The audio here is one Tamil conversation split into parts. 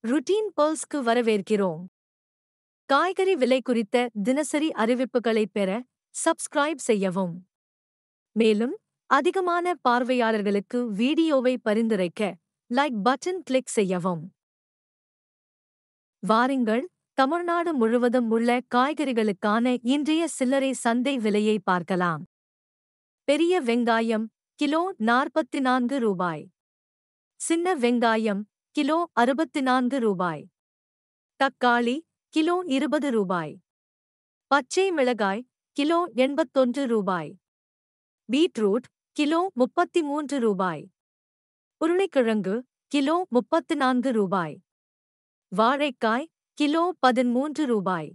ருட்டீன் பர்ல்ஸ்க்கு வரவேற்கிறோம் காய்கறி விலை குறித்த தினசரி அறிவிப்புகளைப் பெற சப்ஸ்கிரைப் செய்யவும் மேலும் அதிகமான பார்வையாளர்களுக்கு வீடியோவை பரிந்துரைக்க லைக் பட்டன் கிளிக் செய்யவும் வாருங்கள் தமிழ்நாடு முழுவதும் உள்ள காய்கறிகளுக்கான இன்றைய சில்லறை சந்தை விலையை பார்க்கலாம் பெரிய வெங்காயம் கிலோ நாற்பத்தி நான்கு ரூபாய் சின்ன வெங்காயம் கிலோ அறுபத்தி நான்கு ரூபாய் தக்காளி கிலோ இருபது ரூபாய் பச்சை மிளகாய் கிலோ எண்பத்தொன்று ரூபாய் பீட்ரூட் கிலோ முப்பத்தி மூன்று ரூபாய் உருளைக்கிழங்கு கிலோ முப்பத்து நான்கு ரூபாய் வாழைக்காய் கிலோ பதிமூன்று ரூபாய்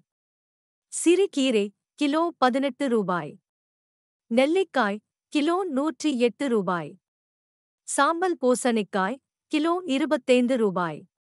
சிறுகீரை கிலோ பதினெட்டு ரூபாய் நெல்லிக்காய் கிலோ நூற்றி எட்டு ரூபாய் சாம்பல் பூசணிக்காய் கிலோ இருபத்தைந்து ரூபாய்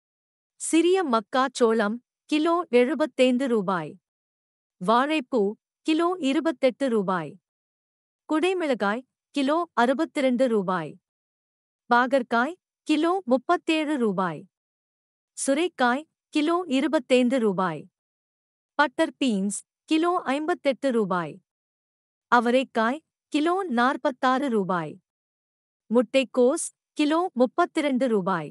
சிறிய மக்காச்சோளம் கிலோ எழுபத்தைந்து ரூபாய் வாழைப்பூ கிலோ இருபத்தெட்டு ரூபாய் குடைமிளகாய் கிலோ அறுபத்திரண்டு ரூபாய் பாகற்காய் கிலோ முப்பத்தேழு ரூபாய் சுரைக்காய் கிலோ இருபத்தைந்து ரூபாய் பட்டர் பீன்ஸ் கிலோ ஐம்பத்தெட்டு ரூபாய் அவரைக்காய் கிலோ நாற்பத்தாறு ரூபாய் முட்டைக்கோஸ் கிலோ முப்பத்திரண்டு ரூபாய்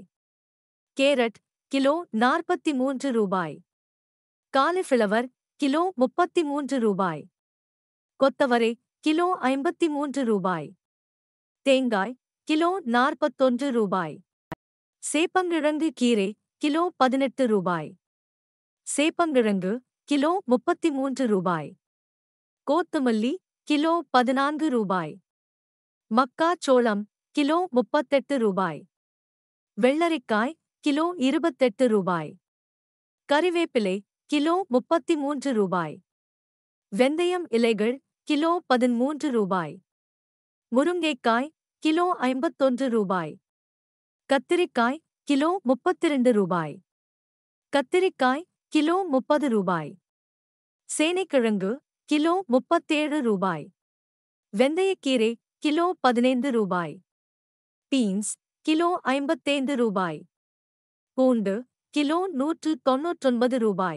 கேரட் கிலோ நாற்பத்தி மூன்று ரூபாய் காலிஃபிளவர் கிலோ முப்பத்தி மூன்று ரூபாய் கொத்தவரை கிலோ ஐம்பத்தி மூன்று ரூபாய் தேங்காய் கிலோ நாற்பத்தொன்று ரூபாய் சேப்பங்கிழங்கு கீரை கிலோ பதினெட்டு ரூபாய் சேப்பங்கிழங்கு கிலோ முப்பத்தி மூன்று ரூபாய் கோத்துமல்லி கிலோ பதினான்கு ரூபாய் மக்காச்சோளம் கிலோ முப்பத்தெட்டு ரூபாய் வெள்ளரிக்காய் கிலோ இருபத்தெட்டு ரூபாய் கறிவேப்பிலை கிலோ முப்பத்தி மூன்று ரூபாய் வெந்தயம் இலைகள் கிலோ பதிமூன்று ரூபாய் முருங்கைக்காய் கிலோ ஐம்பத்தொன்று ரூபாய் கத்திரிக்காய் கிலோ முப்பத்திரண்டு ரூபாய் கத்திரிக்காய் கிலோ முப்பது ரூபாய் சேனைக்கிழங்கு கிலோ முப்பத்தேழு ரூபாய் வெந்தயக்கீரை கிலோ பதினைந்து ரூபாய் பீன்ஸ் கிலோ ஐம்பத்தைந்து ரூபாய் பூண்டு கிலோ நூற்று தொன்னூற்றொன்பது ரூபாய்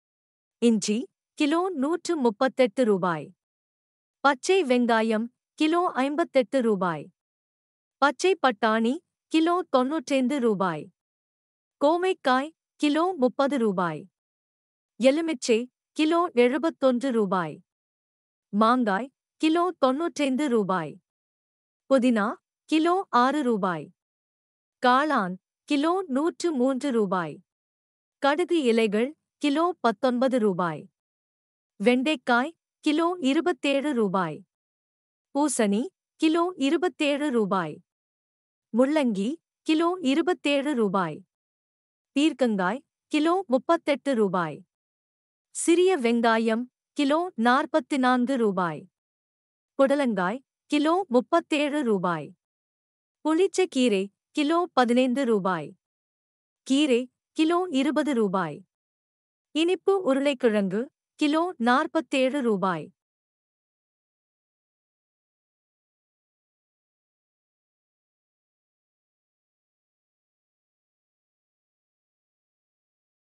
இஞ்சி கிலோ நூற்று முப்பத்தெட்டு ரூபாய் பச்சை வெங்காயம் கிலோ ஐம்பத்தெட்டு ரூபாய் பச்சை பட்டாணி கிலோ தொன்னூற்றைந்து ரூபாய் கோமைக்காய் கிலோ முப்பது ரூபாய் எலுமிச்சை கிலோ எழுபத்தொன்று ரூபாய் மாங்காய் கிலோ தொன்னூற்றைந்து ரூபாய் புதினா கிலோ ஆறு ரூபாய் காளான் கிலோ நூற்று மூன்று ரூபாய் கடுகு இலைகள் கிலோ பத்தொன்பது ரூபாய் வெண்டைக்காய் கிலோ இருபத்தேழு ரூபாய் பூசணி கிலோ இருபத்தேழு ரூபாய் முள்ளங்கி கிலோ இருபத்தேழு ரூபாய் பீர்க்கங்காய் கிலோ முப்பத்தெட்டு ரூபாய் சிறிய வெங்காயம் கிலோ நாற்பத்தி நான்கு ரூபாய் புடலங்காய் கிலோ முப்பத்தேழு ரூபாய் புளிச்சக்கீரை கிலோ பதினைந்து ரூபாய் கீரை கிலோ இருபது ரூபாய் இனிப்பு உருளைக்கிழங்கு கிலோ நாற்பத்தேழு ரூபாய்